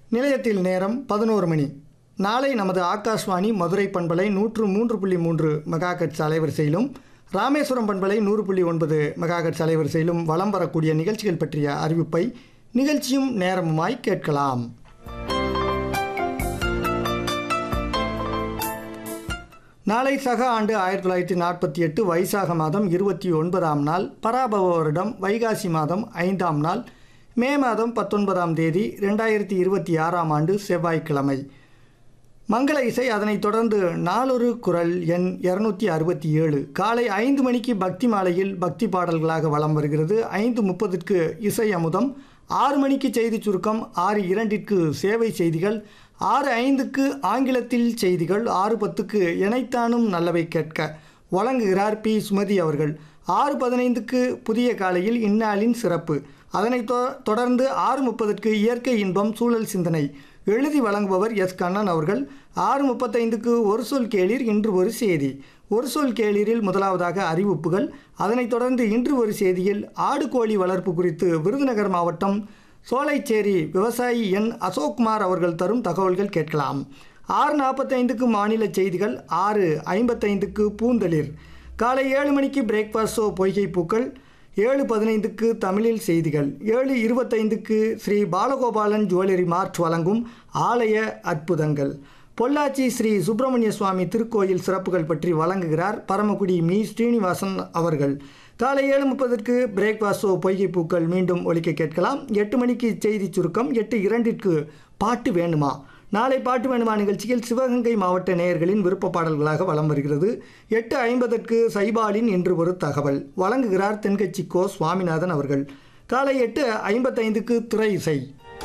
நிலையத்தில் நேரம் பதினோரு மணி நாளை நமது ஆகாஷ்வாணி மதுரை பண்பலை நூற்று மூன்று புள்ளி மூன்று மெகாகட்ஸ் அலைவரிசையிலும் ராமேஸ்வரம் பண்பலை நூறு புள்ளி ஒன்பது மெகாகட்ஸ் அலைவரிசையிலும் வலம் வரக்கூடிய நிகழ்ச்சிகள் பற்றிய அறிவிப்பை நிகழ்ச்சியும் நேரமுமாய் கேட்கலாம் நாளை சக ஆண்டு ஆயிரத்தி தொள்ளாயிரத்தி நாற்பத்தி எட்டு வைசாக மாதம் இருபத்தி ஒன்பதாம் நாள் பராபவ வருடம் வைகாசி மாதம் ஐந்தாம் நாள் மே மாதம் பத்தொன்பதாம் தேதி ரெண்டாயிரத்தி இருபத்தி ஆறாம் ஆண்டு செவ்வாய்க்கிழமை மங்கள இசை அதனைத் தொடர்ந்து நாளொரு குரல் எண் இரநூத்தி அறுபத்தி ஏழு காலை ஐந்து மணிக்கு பக்தி மாலையில் பக்தி பாடல்களாக வலம் வருகிறது ஐந்து முப்பதுக்கு இசை அமுதம் ஆறு மணிக்கு செய்தி சுருக்கம் ஆறு இரண்டிற்கு சேவை செய்திகள் ஆறு ஐந்துக்கு ஆங்கிலத்தில் செய்திகள் ஆறு பத்துக்கு இணைத்தானும் நல்லவை கேட்க வழங்குகிறார் பி சுமதி அவர்கள் ஆறு பதினைந்துக்கு புதிய காலையில் இந்நாளின் சிறப்பு அதனைத் தொ- தொடர்ந்து ஆறு முப்பதுக்கு இயற்கை இன்பம் சூழல் சிந்தனை எழுதி வழங்குபவர் எஸ் கண்ணன் அவர்கள் ஆறு முப்பத்தைந்துக்கு ஒரு சொல் கேளீர் இன்று ஒரு செய்தி ஒரு சொல் கேளீரில் முதலாவதாக அறிவிப்புகள் அதனைத் தொடர்ந்து இன்று ஒரு செய்தியில் ஆடு கோழி வளர்ப்பு குறித்து விருதுநகர் மாவட்டம் சோலைச்சேரி விவசாயி என் அசோக்குமார் அவர்கள் தரும் தகவல்கள் கேட்கலாம் ஆறு நாற்பத்தைந்துக்கு மாநில செய்திகள் ஆறு ஐம்பத்தைந்துக்கு பூந்தளிர் காலை ஏழு மணிக்கு பிரேக்ஃபாஸ்ட் ஷோ பொய்கை பூக்கள் ஏழு பதினைந்துக்கு தமிழில் செய்திகள் ஏழு இருபத்தைந்துக்கு ஸ்ரீ பாலகோபாலன் ஜுவல்லரி மார்ட் வழங்கும் ஆலய அற்புதங்கள் பொள்ளாச்சி ஸ்ரீ சுப்பிரமணிய சுவாமி திருக்கோயில் சிறப்புகள் பற்றி வழங்குகிறார் பரமக்குடி மீ ஸ்ரீனிவாசன் அவர்கள் காலை ஏழு முப்பதற்கு பிரேக்ஃபாஸ்ட் ஷோ பொய்கை பூக்கள் மீண்டும் ஒலிக்க கேட்கலாம் எட்டு மணிக்கு செய்தி சுருக்கம் எட்டு இரண்டிற்கு பாட்டு வேண்டுமா நாளை பாட்டு வேண்டுமா நிகழ்ச்சியில் சிவகங்கை மாவட்ட நேயர்களின் விருப்ப பாடல்களாக வலம் வருகிறது எட்டு ஐம்பதற்கு சைபாலின் என்று ஒரு தகவல் வழங்குகிறார் தென்கட்சி கோ சுவாமிநாதன் அவர்கள் காலை எட்டு ஐம்பத்தைந்துக்கு திரை இசை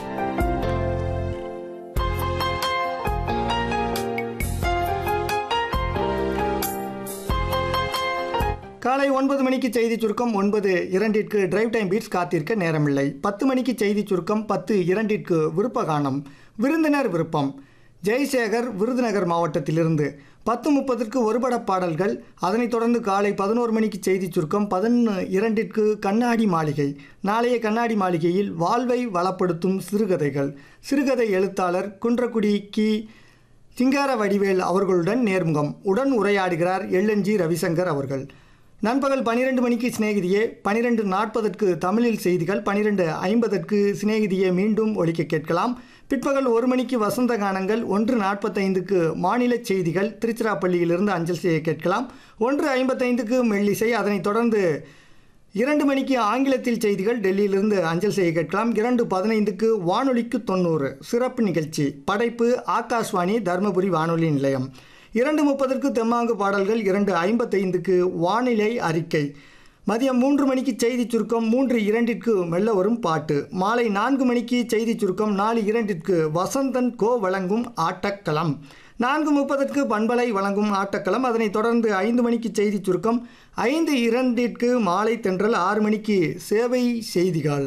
காலை ஒன்பது மணிக்கு செய்தி சுருக்கம் ஒன்பது இரண்டிற்கு டிரைவ் டைம் பீட்ஸ் காத்திருக்க நேரமில்லை பத்து மணிக்கு செய்தி சுருக்கம் பத்து இரண்டிற்கு விருப்ப கானம் விருந்தினர் விருப்பம் ஜெய்சேகர் விருதுநகர் மாவட்டத்திலிருந்து பத்து முப்பதற்கு ஒருபட பாடல்கள் அதனைத் தொடர்ந்து காலை பதினோரு மணிக்கு செய்தி சுருக்கம் பதினொன்று இரண்டிற்கு கண்ணாடி மாளிகை நாளைய கண்ணாடி மாளிகையில் வாழ்வை வளப்படுத்தும் சிறுகதைகள் சிறுகதை எழுத்தாளர் குன்றக்குடி கி சிங்கார வடிவேல் அவர்களுடன் நேர்முகம் உடன் உரையாடுகிறார் எல்என்ஜி ரவிசங்கர் அவர்கள் நண்பகல் பனிரெண்டு மணிக்கு சிநேகிதியே பனிரெண்டு நாற்பதற்கு தமிழில் செய்திகள் பனிரெண்டு ஐம்பதற்கு சிநேகிதியே மீண்டும் ஒலிக்க கேட்கலாம் பிற்பகல் ஒரு மணிக்கு வசந்த கானங்கள் ஒன்று நாற்பத்தைந்துக்கு மாநில செய்திகள் திருச்சிராப்பள்ளியிலிருந்து அஞ்சல் செய்ய கேட்கலாம் ஒன்று ஐம்பத்தைந்துக்கு மெல்லிசை அதனைத் தொடர்ந்து இரண்டு மணிக்கு ஆங்கிலத்தில் செய்திகள் டெல்லியிலிருந்து அஞ்சல் செய்ய கேட்கலாம் இரண்டு பதினைந்துக்கு வானொலிக்கு தொண்ணூறு சிறப்பு நிகழ்ச்சி படைப்பு ஆகாஷ்வாணி தருமபுரி வானொலி நிலையம் இரண்டு முப்பதற்கு தெம்மாங்கு பாடல்கள் இரண்டு ஐம்பத்தைந்துக்கு வானிலை அறிக்கை மதியம் மூன்று மணிக்கு செய்தி சுருக்கம் மூன்று இரண்டிற்கு மெல்ல வரும் பாட்டு மாலை நான்கு மணிக்கு செய்தி சுருக்கம் நாலு இரண்டிற்கு வசந்தன் கோ வழங்கும் ஆட்டக்களம் நான்கு முப்பதற்கு பண்பலை வழங்கும் ஆட்டக்களம் அதனைத் தொடர்ந்து ஐந்து மணிக்கு செய்தி சுருக்கம் ஐந்து இரண்டிற்கு மாலை தென்றல் ஆறு மணிக்கு சேவை செய்திகள்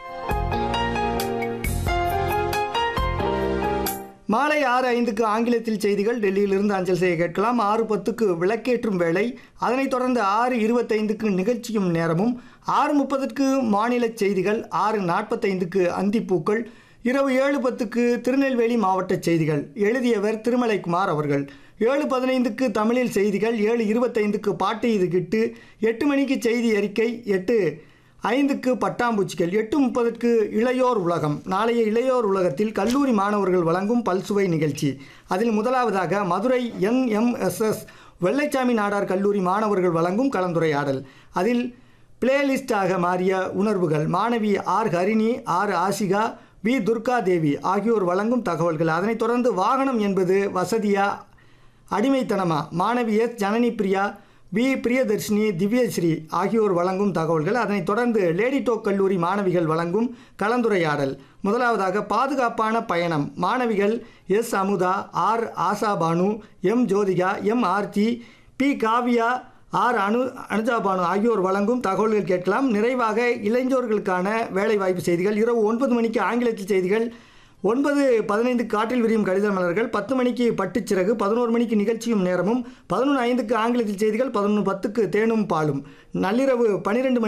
மாலை ஆறு ஐந்துக்கு ஆங்கிலத்தில் செய்திகள் டெல்லியிலிருந்து அஞ்சல் செய்ய கேட்கலாம் ஆறு பத்துக்கு விளக்கேற்றும் வேளை அதனைத் தொடர்ந்து ஆறு இருபத்தைந்துக்கு நிகழ்ச்சியும் நேரமும் ஆறு முப்பதுக்கு மாநில செய்திகள் ஆறு நாற்பத்தைந்துக்கு அந்திப்பூக்கள் இரவு ஏழு பத்துக்கு திருநெல்வேலி மாவட்ட செய்திகள் எழுதியவர் திருமலைக்குமார் அவர்கள் ஏழு பதினைந்துக்கு தமிழில் செய்திகள் ஏழு இருபத்தைந்துக்கு பாட்டு இது கிட்டு எட்டு மணிக்கு செய்தி அறிக்கை எட்டு ஐந்துக்கு பட்டாம்பூச்சிகள் எட்டு முப்பதுக்கு இளையோர் உலகம் நாளைய இளையோர் உலகத்தில் கல்லூரி மாணவர்கள் வழங்கும் பல்சுவை நிகழ்ச்சி அதில் முதலாவதாக மதுரை என்எம்எஸ்எஸ் வெள்ளைச்சாமி நாடார் கல்லூரி மாணவர்கள் வழங்கும் கலந்துரையாடல் அதில் பிளேலிஸ்டாக மாறிய உணர்வுகள் மாணவி R Harini R Asika V Durga Devi ஆகியோர் வழங்கும் தகவல்கள் அதனைத் தொடர்ந்து வாகனம் என்பது வசதியா அடிமைத்தனமா மாணவி எஸ் ஜனனி பிரியா வி பிரியதர்ஷினி திவ்யஸ்ரீ ஆகியோர் வழங்கும் தகவல்கள் அதனைத் தொடர்ந்து லேடி டோக் கல்லூரி மாணவிகள் வழங்கும் கலந்துரையாடல் முதலாவதாக பாதுகாப்பான பயணம் மாணவிகள் S Amudha R Asha Banu M Jyothika M Aarthi P Kavya R Anu Anujabanu ஆகியோர் வழங்கும் தகவல்கள் கேட்கலாம் நிறைவாக இளைஞர்களுக்கான வேலைவாய்ப்பு செய்திகள் இரவு ஒன்பது மணிக்கு ஆங்கிலத்தில் செய்திகள் ஒன்பது பதினைந்து காற்றில் விரியும் கடித மலர்கள் பத்து மணிக்கு பட்டுச்சிறகு பதினோரு மணிக்கு நிகழ்ச்சியும் நேரமும் பதினொன்று ஐந்துக்கு ஆங்கிலத்தில் செய்திகள் பதினொன்று பத்துக்கு தேனும் பாலும் நள்ளிரவு பன்னிரெண்டு மணி